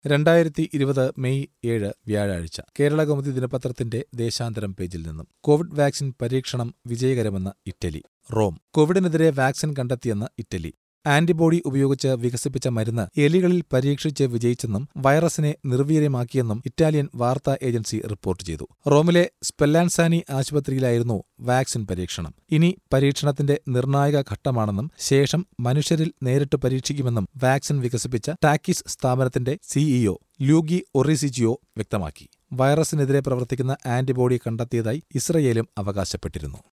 രണ്ടായിരത്തി ഇരുപത് മെയ് ഏഴ് വ്യാഴാഴ്ച കേരളകൗമുദി ദിനപത്രത്തിന്റെ ദേശാന്തരം പേജിൽ നിന്നും കോവിഡ് വാക്സിൻ പരീക്ഷണം വിജയകരമെന്ന് ഇറ്റലി റോം കോവിഡിനെതിരെ വാക്സിൻ കണ്ടെത്തിയെന്ന് ഇറ്റലി ആന്റിബോഡി ഉപയോഗിച്ച് വികസിപ്പിച്ച മരുന്ന് എലികളിൽ പരീക്ഷിച്ച് വിജയിച്ചെന്നും വൈറസിനെ നിർവീര്യമാക്കിയെന്നും ഇറ്റാലിയൻ വാർത്താ ഏജൻസി റിപ്പോർട്ട് ചെയ്തു റോമിലെ സ്പെല്ലാൻസാനി ആശുപത്രിയിലായിരുന്നു വാക്സിൻ പരീക്ഷണം ഇനി പരീക്ഷണത്തിന്റെ നിർണായക ഘട്ടമാണെന്നും ശേഷം മനുഷ്യരിൽ നേരിട്ട് പരീക്ഷിക്കുമെന്നും വാക്സിൻ വികസിപ്പിച്ച ടാക്കിസ് സ്ഥാപനത്തിന്റെ സിഇഒ ലൂഗി ഒറിസിജിയോ വ്യക്തമാക്കി വൈറസിനെതിരെ പ്രവർത്തിക്കുന്ന ആന്റിബോഡി കണ്ടെത്തിയതായി ഇസ്രയേലും അവകാശപ്പെട്ടിരുന്നു